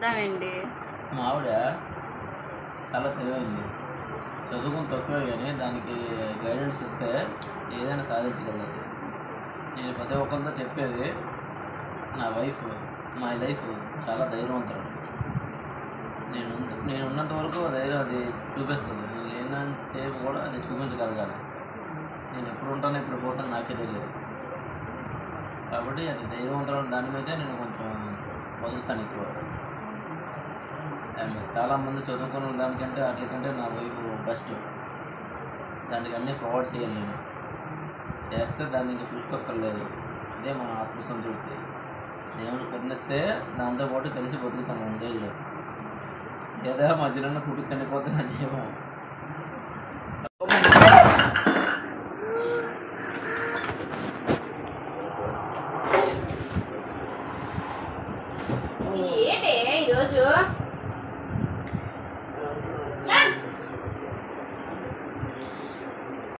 చేద్దామండి మా ఆవిడ చాలా తెలివైంది చదువుకుని తక్కువే కానీ దానికి గైడెన్స్ ఇస్తే ఏదైనా సాధించగలదు నేను ప్రతి ఒక్కరితో చెప్పేది నా వైఫ్ మై లైఫ్ చాలా ధైర్యవంతుడు నేను ఉన్న- నేను ఉన్నంత వరకు ఆ ధైర్యం అది చూపిస్తుంది నేను లేనంత సేపు కూడా అది చూపించగలగాలి నేను ఎప్పుడు ఉంటానో ఎప్పుడు పోతానో నాకే తెలియదు కాబట్టి అది ధైర్యవంతుడు దాని మీదే నేను కొంచెం బతుకుతాను ఎక్కువ అండ్ చాలామంది చదువుకున్న దానికంటే వాటికంటే నా వైపు బెస్ట్ దానికి అన్నీ ప్రొవైడ్ చేయాలి నేను చేస్తే దాన్ని ఇంకా చూసుకోక్కర్లేదు అదే మన ఆత్మసంతృప్తి దేవుడు కరుణిస్తే దాంతోపాటు కలిసి బతుకుతాం వందేళ్ళు ఏదో మధ్యలో పుట్టుకు చనిపోతే నా జీవం ఏంటి ఈరోజు